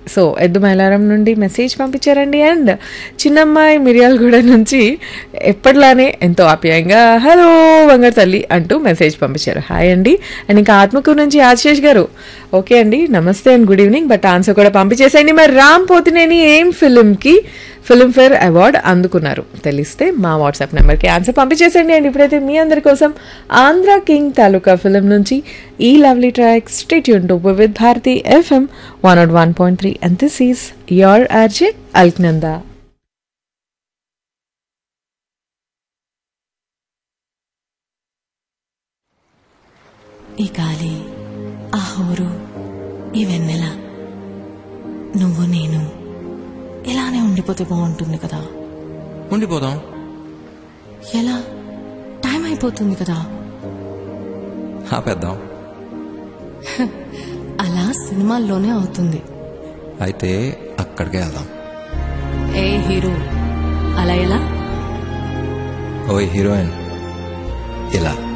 so ఎద్దు మైలారం నుండి message పంపించారండి అండ్ చిన్నమ్మాయి మిర్యాలగూడ నుంచి ఎప్పటిలానే ఎంతో ఆప్యాయంగా హలో వంగర్ తల్లి అంటూ మెసేజ్ పంపించారు హాయ్ అండి అండ్ ఇంకా ఆత్మకూరు నుంచి ఆశేష్ గారు ఓకే అండి నమస్తే and good evening but answer కూడా పంపించేసేయండి మరి రామ్ పోతినేని ఏం ఫిలింకి ఫిల్మ్ఫేర్ అవార్డ్ అందుకున్నారు తెలిస్తే మా వాట్సాప్ నెంబర్కి ఆన్సర్ పంపించేసేయండి అండ్ ఇప్పుడైతే మీ అందరి కోసం ఆంధ్ర కింగ్ తాలూకా ఫిలిం నుంచి ఈ లవ్లీ ట్రాక్ స్టేట్ యూన్ to with Bharati FM one not one point three and this is your RJ Alaknanda ఈ గాలి ఆ హోరు ఈ వెన్నెల నువ్వు నేను ఇలానే ఉండిపోతే బాగుంటుంది కదా ఉండిపోదాం ఎలా టైం అయిపోతుంది కదా ఆపేద్దాం అలా సినిమాల్లోనే అవుతుంది అయితే అక్కడికే వెళ్దాం ఏ హీరో అలా ఎలా ఓ హీరోయిన్ ఇలా